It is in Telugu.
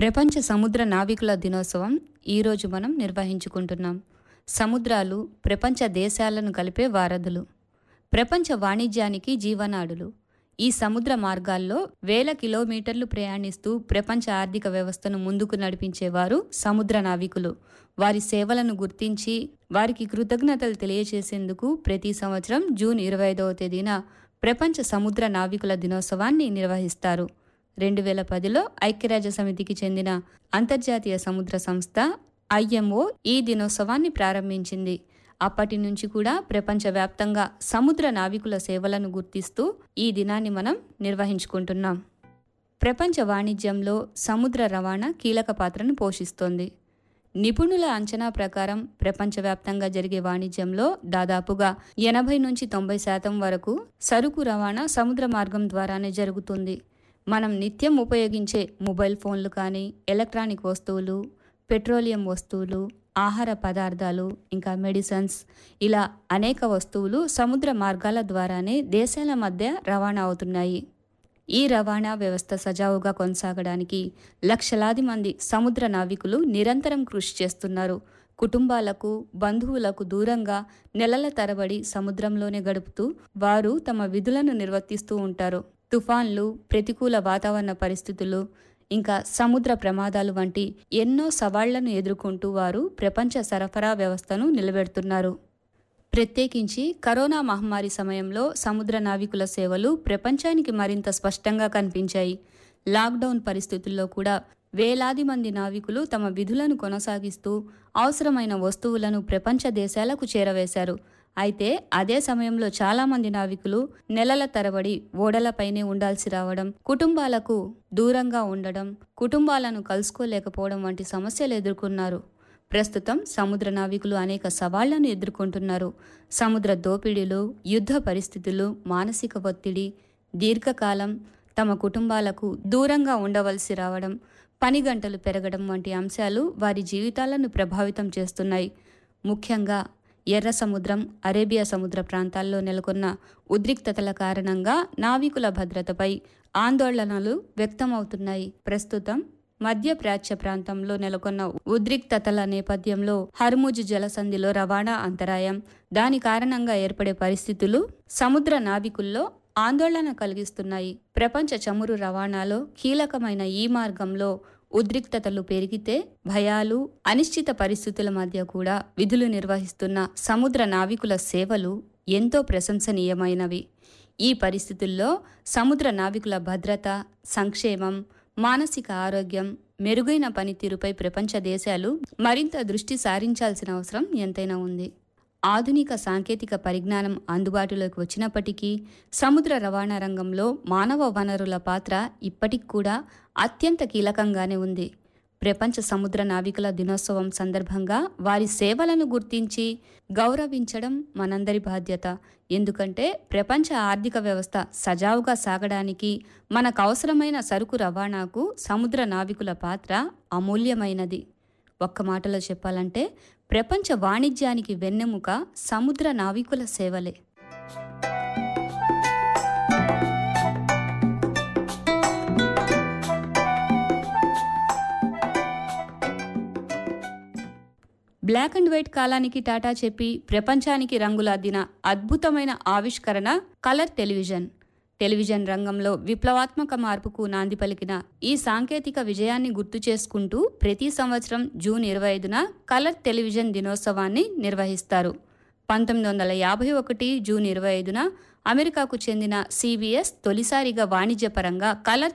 ప్రపంచ సముద్ర నావికుల దినోత్సవం ఈరోజు మనం నిర్వహించుకుంటున్నాం సముద్రాలు ప్రపంచ దేశాలను కలిపే వారధులు ప్రపంచ వాణిజ్యానికి జీవనాడులు ఈ సముద్ర మార్గాల్లో వేల కిలోమీటర్లు ప్రయాణిస్తూ ప్రపంచ ఆర్థిక వ్యవస్థను ముందుకు నడిపించేవారు సముద్ర నావికులు వారి సేవలను గుర్తించి వారికి కృతజ్ఞతలు తెలియజేసేందుకు ప్రతి సంవత్సరం జూన్ ఇరవై ఐదవ తేదీన ప్రపంచ సముద్ర నావికుల దినోత్సవాన్ని నిర్వహిస్తారు రెండు వేల పదిలో ఐక్యరాజ్య సమితికి చెందిన అంతర్జాతీయ సముద్ర సంస్థ ఐఎంఓ ఈ దినోత్సవాన్ని ప్రారంభించింది అప్పటి నుంచి కూడా ప్రపంచవ్యాప్తంగా సముద్ర నావికుల సేవలను గుర్తిస్తూ ఈ దినాన్ని మనం నిర్వహించుకుంటున్నాం ప్రపంచ వాణిజ్యంలో సముద్ర రవాణా కీలక పాత్రను పోషిస్తోంది నిపుణుల అంచనా ప్రకారం ప్రపంచవ్యాప్తంగా జరిగే వాణిజ్యంలో దాదాపుగా ఎనభై నుంచి తొంభై శాతం వరకు సరుకు రవాణా సముద్ర మార్గం ద్వారానే జరుగుతుంది మనం నిత్యం ఉపయోగించే మొబైల్ ఫోన్లు కానీ ఎలక్ట్రానిక్ వస్తువులు పెట్రోలియం వస్తువులు ఆహార పదార్థాలు ఇంకా మెడిసిన్స్ ఇలా అనేక వస్తువులు సముద్ర మార్గాల ద్వారానే దేశాల మధ్య రవాణా అవుతున్నాయి ఈ రవాణా వ్యవస్థ సజావుగా కొనసాగడానికి లక్షలాది మంది సముద్ర నావికులు నిరంతరం కృషి చేస్తున్నారు కుటుంబాలకు బంధువులకు దూరంగా నెలల తరబడి సముద్రంలోనే గడుపుతూ వారు తమ విధులను నిర్వర్తిస్తూ ఉంటారు తుఫాన్లు ప్రతికూల వాతావరణ పరిస్థితులు ఇంకా సముద్ర ప్రమాదాలు వంటి ఎన్నో సవాళ్లను ఎదుర్కొంటూ వారు ప్రపంచ సరఫరా వ్యవస్థను నిలబెడుతున్నారు ప్రత్యేకించి కరోనా మహమ్మారి సమయంలో సముద్ర నావికుల సేవలు ప్రపంచానికి మరింత స్పష్టంగా కనిపించాయి లాక్డౌన్ పరిస్థితుల్లో కూడా వేలాది మంది నావికులు తమ విధులను కొనసాగిస్తూ అవసరమైన వస్తువులను ప్రపంచ దేశాలకు చేరవేశారు అయితే అదే సమయంలో చాలామంది నావికులు నెలల తరబడి ఓడలపైనే ఉండాల్సి రావడం కుటుంబాలకు దూరంగా ఉండడం కుటుంబాలను కలుసుకోలేకపోవడం వంటి సమస్యలు ఎదుర్కొన్నారు ప్రస్తుతం సముద్ర నావికులు అనేక సవాళ్లను ఎదుర్కొంటున్నారు సముద్ర దోపిడీలు యుద్ధ పరిస్థితులు మానసిక ఒత్తిడి దీర్ఘకాలం తమ కుటుంబాలకు దూరంగా ఉండవలసి రావడం పని గంటలు పెరగడం వంటి అంశాలు వారి జీవితాలను ప్రభావితం చేస్తున్నాయి ముఖ్యంగా ఎర్ర సముద్రం అరేబియా సముద్ర ప్రాంతాల్లో నెలకొన్న ఉద్రిక్తతల కారణంగా నావికుల భద్రతపై ఆందోళనలు వ్యక్తమవుతున్నాయి ప్రస్తుతం మధ్య ప్రాచ్య ప్రాంతంలో నెలకొన్న ఉద్రిక్తతల నేపథ్యంలో హర్ముజ్ జలసంధిలో రవాణా అంతరాయం దాని కారణంగా ఏర్పడే పరిస్థితులు సముద్ర నావికుల్లో ఆందోళన కలిగిస్తున్నాయి ప్రపంచ చమురు రవాణాలో కీలకమైన ఈ మార్గంలో ఉద్రిక్తతలు పెరిగితే భయాలు అనిశ్చిత పరిస్థితుల మధ్య కూడా విధులు నిర్వహిస్తున్న సముద్ర నావికుల సేవలు ఎంతో ప్రశంసనీయమైనవి ఈ పరిస్థితుల్లో సముద్ర నావికుల భద్రత సంక్షేమం మానసిక ఆరోగ్యం మెరుగైన పనితీరుపై ప్రపంచ దేశాలు మరింత దృష్టి సారించాల్సిన అవసరం ఎంతైనా ఉంది ఆధునిక సాంకేతిక పరిజ్ఞానం అందుబాటులోకి వచ్చినప్పటికీ సముద్ర రవాణా రంగంలో మానవ వనరుల పాత్ర ఇప్పటికి కూడా అత్యంత కీలకంగానే ఉంది ప్రపంచ సముద్ర నావికుల దినోత్సవం సందర్భంగా వారి సేవలను గుర్తించి గౌరవించడం మనందరి బాధ్యత ఎందుకంటే ప్రపంచ ఆర్థిక వ్యవస్థ సజావుగా సాగడానికి మనకు అవసరమైన సరుకు రవాణాకు సముద్ర నావికుల పాత్ర అమూల్యమైనది ఒక్క మాటలో చెప్పాలంటే ప్రపంచ వాణిజ్యానికి వెన్నెముక సముద్ర నావికుల సేవలే బ్లాక్ అండ్ వైట్ కాలానికి టాటా చెప్పి ప్రపంచానికి రంగులద్దిన అద్భుతమైన ఆవిష్కరణ కలర్ టెలివిజన్ టెలివిజన్ రంగంలో విప్లవాత్మక మార్పుకు నాంది పలికిన ఈ సాంకేతిక విజయాన్ని గుర్తు చేసుకుంటూ ప్రతి సంవత్సరం జూన్ ఇరవై ఐదున కలర్ టెలివిజన్ దినోత్సవాన్ని నిర్వహిస్తారు పంతొమ్మిది వందల యాభై ఒకటి జూన్ ఇరవై ఐదున అమెరికాకు చెందిన సిబిఎస్ తొలిసారిగా వాణిజ్యపరంగా కలర్